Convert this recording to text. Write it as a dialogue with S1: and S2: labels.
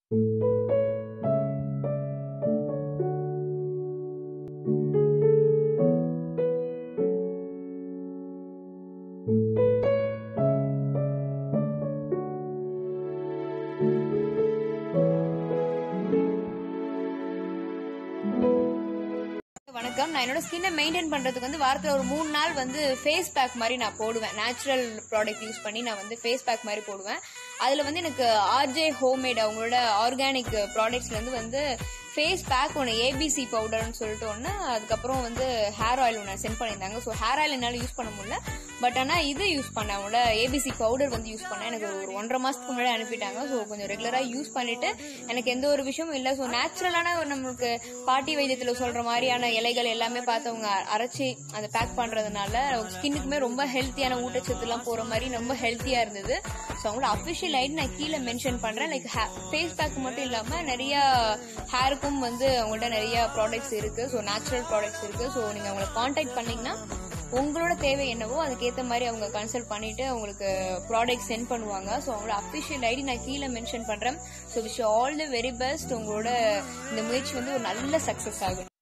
S1: வணக்கம் நான் என்னோட ஸ்கின்னை மெயின்டைன் பண்றதுக்கு வந்து வாரத்துல ஒரு மூணு நாள் வந்து ஃபேஸ் பேக் மாதிரி நான் போடுவேன் நேச்சுரல் ப்ராடக்ட் யூஸ் பண்ணி நான் வந்து ஃபேஸ் பேக் மாதிரி போடுவேன் அதுல வந்து எனக்கு ஆர்ஜே ஹோம்மேட் அவங்களோட ஆர்கானிக் ப்ராடக்ட்ஸ்ல இருந்து வந்து ஃபேஸ் பேக் ஒன்று ஏபிசி பவுடர்னு சொல்லிட்டு ஒன்று அதுக்கப்புறம் வந்து ஹேர் ஆயில் ஒன்று சென்ட் பண்ணியிருந்தாங்க ஸோ ஹேர் ஆயில் என்னால் யூஸ் பண்ண முடியல பட் ஆனால் இது யூஸ் பண்ணேன் அவங்களோட ஏபிசி பவுடர் வந்து யூஸ் பண்ணேன் எனக்கு ஒரு ஒன்றரை மாசத்துக்கு முன்னாடி அனுப்பிட்டாங்க ஸோ கொஞ்சம் ரெகுலராக யூஸ் பண்ணிட்டு எனக்கு எந்த ஒரு விஷயமும் இல்லை ஸோ நேச்சுரலான ஒரு நம்மளுக்கு பாட்டி வைத்தியத்தில் சொல்ற மாதிரியான இலைகள் எல்லாமே பார்த்து அவங்க அரைச்சி அதை பேக் பண்றதுனால ஸ்கின்னுக்குமே ரொம்ப ஹெல்த்தியான ஊட்டச்சத்துலாம் போற மாதிரி ரொம்ப ஹெல்த்தியா இருந்தது ஸோ அவங்களோட அஃபிஷியல் ஐடி நான் கீழே மென்ஷன் பண்றேன் லைக் ஃபேஸ் பேக் மட்டும் இல்லாம நிறைய ஹேருக்கும் வந்து அவங்கள்ட்ட நிறைய ப்ராடக்ட்ஸ் இருக்கு ஸோ நேச்சுரல் ப்ராடக்ட்ஸ் இருக்கு ஸோ நீங்க அவங்களை காண்டாக்ட் பண்ணீங்கன்னா உங்களோட தேவை என்னவோ அதுக்கேற்ற மாதிரி அவங்க கன்சல்ட் பண்ணிட்டு அவங்களுக்கு ப்ராடக்ட் சென்ட் பண்ணுவாங்க ஸோ அவங்களோட அஃபிஷியல் ஐடி நான் கீழே மென்ஷன் பண்றேன் so wish all the very best உங்களோட இந்த முயற்சி வந்து ஒரு நல்ல சக்சஸ் ஆகும்